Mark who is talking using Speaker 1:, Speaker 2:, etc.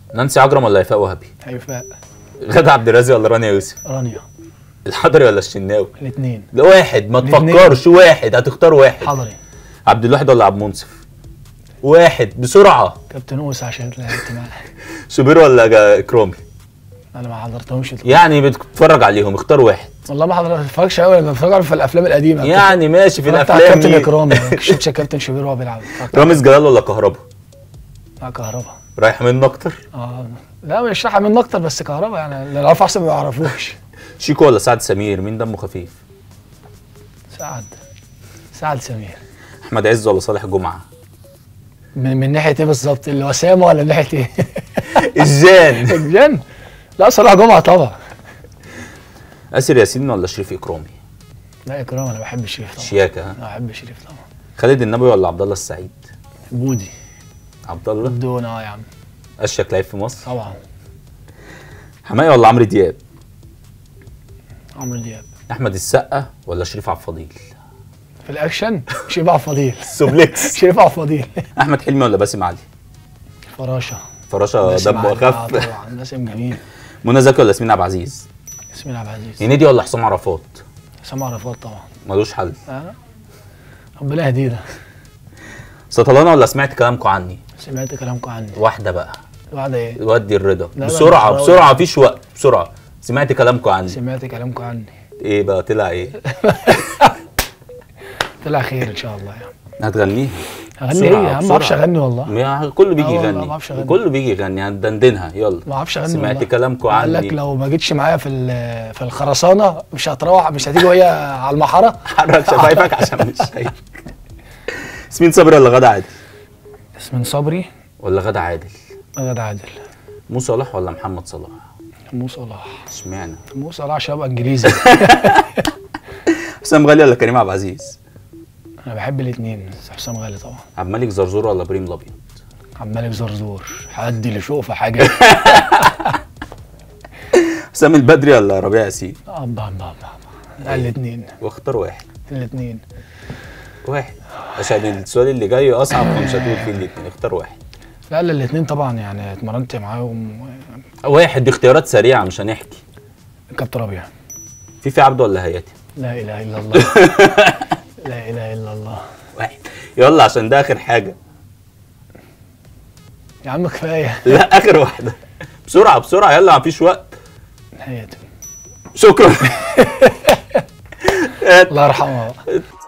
Speaker 1: نانسي عجرم ولا هيفاء وهبي
Speaker 2: هيفاء
Speaker 1: غادة عبد الرازق ولا رانيا يوسف
Speaker 2: رانيا
Speaker 1: الحضري ولا الشناوي
Speaker 2: الاثنين
Speaker 1: لا واحد ما
Speaker 2: الاتنين.
Speaker 1: تفكرش واحد هتختار واحد
Speaker 2: حضري
Speaker 1: عبد الواحد ولا عبد المنصف واحد بسرعه
Speaker 2: كابتن اوس عشان لعبت معاه
Speaker 1: شوبير ولا جا- اكرامي
Speaker 2: انا ما حضرتهمش
Speaker 1: يعني بتتفرج عليهم اختار واحد
Speaker 2: والله ما حضرت اتفرجش قوي انا بتفرج في الافلام القديمه
Speaker 1: يعني ماشي في
Speaker 2: اتفرجت على
Speaker 1: الافلام
Speaker 2: كابتن
Speaker 1: دي.
Speaker 2: اكرامي ما شفتش كابتن شوبير وهو بيلعب اتفرجت
Speaker 1: رامز جلال ولا كهربا
Speaker 2: على كهربا
Speaker 1: رايح منه اكتر
Speaker 2: اه لا مش راح منه اكتر بس كهربا يعني اللي يعرفوا احسن ما يعرفوش
Speaker 1: شيكو ولا سعد سمير مين دمه خفيف
Speaker 2: سعد سعد سمير
Speaker 1: احمد عز ولا صالح جمعه
Speaker 2: من, من ناحيه ايه بالظبط الوسامه ولا من ناحيه ايه؟
Speaker 1: الجان
Speaker 2: الجن لا صلاح جمعه طبعا
Speaker 1: اسر ياسين ولا شريف اكرامي
Speaker 2: لا اكرام انا بحب شريف طبعا
Speaker 1: شياكه ها
Speaker 2: انا بحب شريف طبعا
Speaker 1: خالد النبوي ولا عبد الله السعيد
Speaker 2: بودي
Speaker 1: عبد الله
Speaker 2: دون اه يا عم
Speaker 1: اشك لعيب في مصر
Speaker 2: طبعا
Speaker 1: حماية ولا عمرو دياب
Speaker 2: عمرو دياب
Speaker 1: احمد السقا ولا شريف عبد الفضيل
Speaker 2: في الاكشن شريف عبد الفضيل
Speaker 1: سوبليكس
Speaker 2: شريف عبد الفضيل
Speaker 1: احمد حلمي ولا باسم علي
Speaker 2: فراشه
Speaker 1: فراشه
Speaker 2: باسم
Speaker 1: دمه
Speaker 2: علي. آه
Speaker 1: اخف
Speaker 2: طبعا باسم جميل
Speaker 1: منى زكي ولا ياسمين عبد العزيز
Speaker 2: ياسمين عبد العزيز
Speaker 1: هنيدي ولا حسام عرفات
Speaker 2: سامع عرفات طبعا
Speaker 1: ملوش حل
Speaker 2: آه. ربنا يهدينا
Speaker 1: سطلانه ولا سمعت كلامكم عني
Speaker 2: سمعت كلامكم عني
Speaker 1: واحده بقى
Speaker 2: بعد ايه
Speaker 1: ودي الرضا
Speaker 2: لا، لا،
Speaker 1: بسرعه
Speaker 2: مش
Speaker 1: بسرعه
Speaker 2: راوي.
Speaker 1: مفيش وقت بسرعه سمعت كلامكم عني
Speaker 2: سمعت كلامكم عني
Speaker 1: ايه بقى طلع ايه
Speaker 2: طلع خير ان شاء الله يعني
Speaker 1: هتغنيها
Speaker 2: اغني
Speaker 1: بسرعة،
Speaker 2: ايه يا عم ما بعرفش
Speaker 1: بسرعة.
Speaker 2: اغني والله
Speaker 1: ما كله بيجي
Speaker 2: آه والله
Speaker 1: يغني
Speaker 2: ما بعرفش أغني.
Speaker 1: كله بيجي يغني هندندنها يلا
Speaker 2: ما اعرفش اغني
Speaker 1: سمعت
Speaker 2: والله.
Speaker 1: كلامكم
Speaker 2: قال
Speaker 1: عني
Speaker 2: لك لو ما جيتش معايا في ال- في الخرسانه مش هتروح مش هتيجي وهي على المحاره
Speaker 1: حرك شفايفك عشان مش شايف ياسمين صبري ولا غدا عادل
Speaker 2: ياسمين صبري
Speaker 1: ولا غدا عادل
Speaker 2: غدا عادل
Speaker 1: مو صلاح ولا محمد صلاح
Speaker 2: مو صلاح
Speaker 1: اشمعنى
Speaker 2: مو صلاح شباب انجليزي
Speaker 1: حسام غالي ولا كريم عبد العزيز
Speaker 2: انا بحب الاثنين بس حسام غالي طبعا
Speaker 1: عبد الملك زرزور ولا ابراهيم الابيض
Speaker 2: عبد الملك زرزور حد اللي يشوف حاجه
Speaker 1: حسام البدري ولا ربيع ياسين
Speaker 2: ابا ابا ابا لا الاثنين
Speaker 1: واختار واحد
Speaker 2: الاثنين
Speaker 1: واحد عشان السؤال اللي جاي اصعب فمش هتقول فيه الاثنين اختار واحد
Speaker 2: لا لا الاثنين طبعا يعني اتمرنت معاهم
Speaker 1: واحد دي اختيارات سريعه مش هنحكي
Speaker 2: كابتن ربيع
Speaker 1: في في عبده ولا هياتي
Speaker 2: لا اله الا الله لا اله الا الله
Speaker 1: واحد يلا عشان ده اخر حاجه
Speaker 2: يا عم كفايه
Speaker 1: لا اخر واحده بسرعه بسرعه يلا مفيش وقت
Speaker 2: حياتي
Speaker 1: شكرا
Speaker 2: الله يرحمها بقى.